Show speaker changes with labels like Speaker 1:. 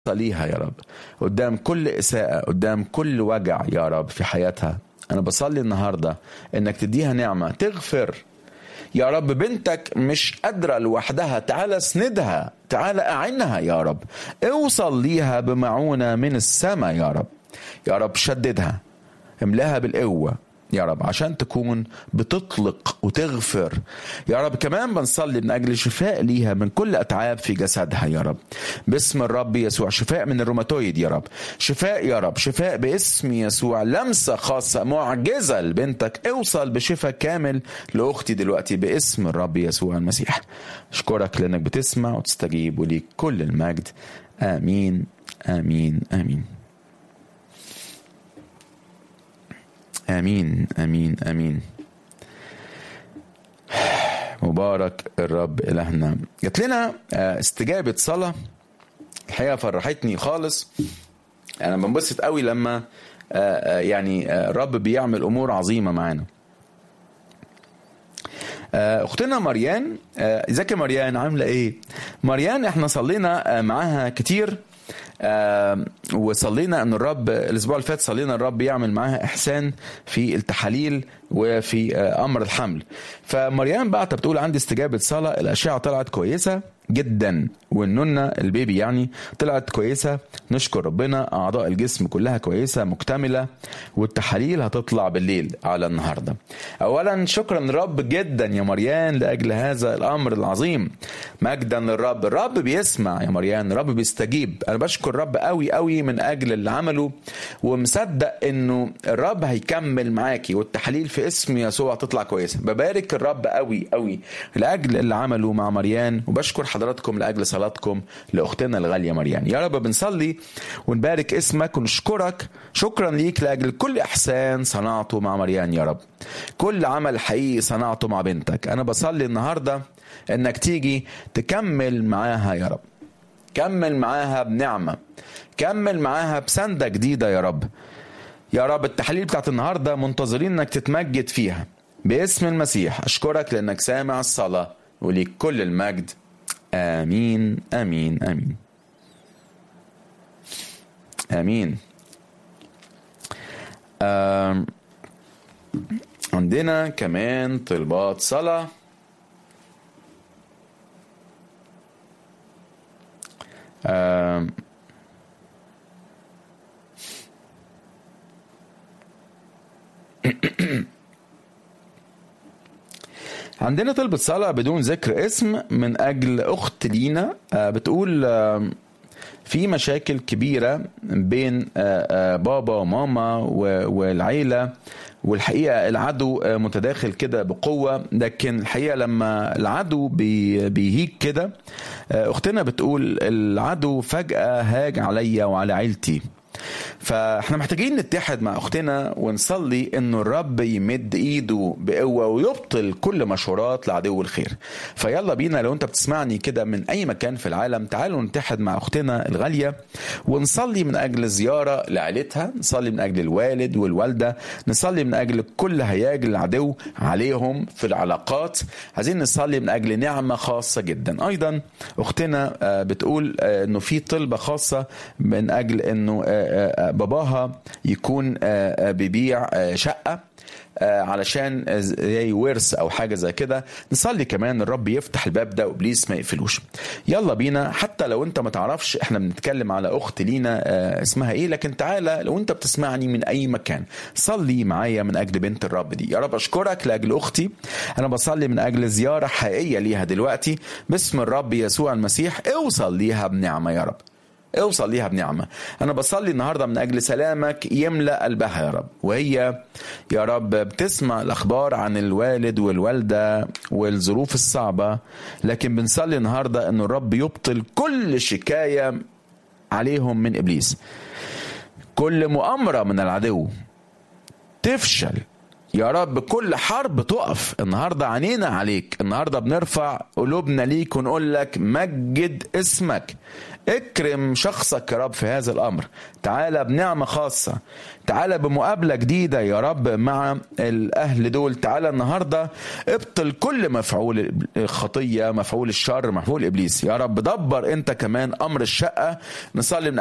Speaker 1: ليها يا رب قدام كل إساءة قدام كل وجع يا رب في حياتها أنا بصلي النهاردة إنك تديها نعمة تغفر يا رب بنتك مش قادرة لوحدها تعالى اسندها تعالى أعنها يا رب اوصل ليها بمعونة من السماء يا رب يا رب شددها املاها بالقوة يا رب عشان تكون بتطلق وتغفر يا رب كمان بنصلي من اجل شفاء ليها من كل اتعاب في جسدها يا رب باسم الرب يسوع شفاء من الروماتويد يا رب شفاء يا رب شفاء باسم يسوع لمسه خاصه معجزه لبنتك اوصل بشفاء كامل لاختي دلوقتي باسم الرب يسوع المسيح اشكرك لانك بتسمع وتستجيب وليك كل المجد امين امين امين امين امين امين مبارك الرب الهنا جات لنا استجابه صلاه الحقيقه فرحتني خالص انا بنبسط قوي لما يعني الرب بيعمل امور عظيمه معانا اختنا مريان ازيك يا مريان عامله ايه مريان احنا صلينا معاها كتير آه وصلينا ان الرب الاسبوع اللي فات صلينا الرب يعمل معاها احسان في التحاليل وفي آه امر الحمل فمريم بعت بتقول عندي استجابه صلاه الاشعه طلعت كويسه جدا والنونة البيبي يعني طلعت كويسة نشكر ربنا أعضاء الجسم كلها كويسة مكتملة والتحاليل هتطلع بالليل على النهاردة أولا شكرا للرب جدا يا مريان لأجل هذا الأمر العظيم مجدا للرب الرب بيسمع يا مريان الرب بيستجيب أنا بشكر الرب قوي قوي من أجل اللي عمله ومصدق إنه الرب هيكمل معاكي والتحاليل في اسم يسوع تطلع كويسة ببارك الرب قوي قوي لأجل اللي عمله مع مريان وبشكر حضراتكم لاجل صلاتكم لاختنا الغاليه مريم يا رب بنصلي ونبارك اسمك ونشكرك شكرا ليك لاجل كل احسان صنعته مع مريم يا رب كل عمل حقيقي صنعته مع بنتك انا بصلي النهارده انك تيجي تكمل معاها يا رب كمل معاها بنعمه كمل معاها بسنده جديده يا رب يا رب التحاليل بتاعت النهارده منتظرين انك تتمجد فيها باسم المسيح اشكرك لانك سامع الصلاه وليك كل المجد آمين آمين آمين آمين آم عندنا كمان طلبات صلاة آم عندنا طلبة صلاة بدون ذكر اسم من أجل أخت لينا بتقول في مشاكل كبيرة بين بابا وماما والعيلة والحقيقة العدو متداخل كده بقوة لكن الحقيقة لما العدو بيهيج كده أختنا بتقول العدو فجأة هاج عليا وعلى عيلتي فاحنا محتاجين نتحد مع اختنا ونصلي انه الرب يمد ايده بقوه ويبطل كل مشورات لعدو الخير فيلا بينا لو انت بتسمعني كده من اي مكان في العالم تعالوا نتحد مع اختنا الغاليه ونصلي من اجل زياره لعيلتها نصلي من اجل الوالد والوالده نصلي من اجل كل هياج العدو عليهم في العلاقات عايزين نصلي من اجل نعمه خاصه جدا ايضا اختنا بتقول انه في طلبه خاصه من اجل انه باباها يكون بيبيع شقة علشان زي ورث او حاجه زي كده نصلي كمان الرب يفتح الباب ده وابليس ما يقفلوش يلا بينا حتى لو انت ما تعرفش احنا بنتكلم على اخت لينا اسمها ايه لكن تعالى لو انت بتسمعني من اي مكان صلي معايا من اجل بنت الرب دي يا رب اشكرك لاجل اختي انا بصلي من اجل زياره حقيقيه ليها دلوقتي باسم الرب يسوع المسيح اوصل ليها بنعمه يا رب اوصل ليها بنعمة أنا بصلي النهاردة من أجل سلامك يملأ قلبها يا رب وهي يا رب بتسمع الأخبار عن الوالد والوالدة والظروف الصعبة لكن بنصلي النهاردة أن الرب يبطل كل شكاية عليهم من إبليس كل مؤامرة من العدو تفشل يا رب كل حرب تقف النهارده عينينا عليك النهارده بنرفع قلوبنا ليك ونقول لك مجد اسمك اكرم شخصك يا رب في هذا الامر تعالى بنعمه خاصه تعالى بمقابله جديده يا رب مع الاهل دول تعالى النهارده ابطل كل مفعول الخطيه مفعول الشر مفعول ابليس يا رب دبر انت كمان امر الشقه نصلي من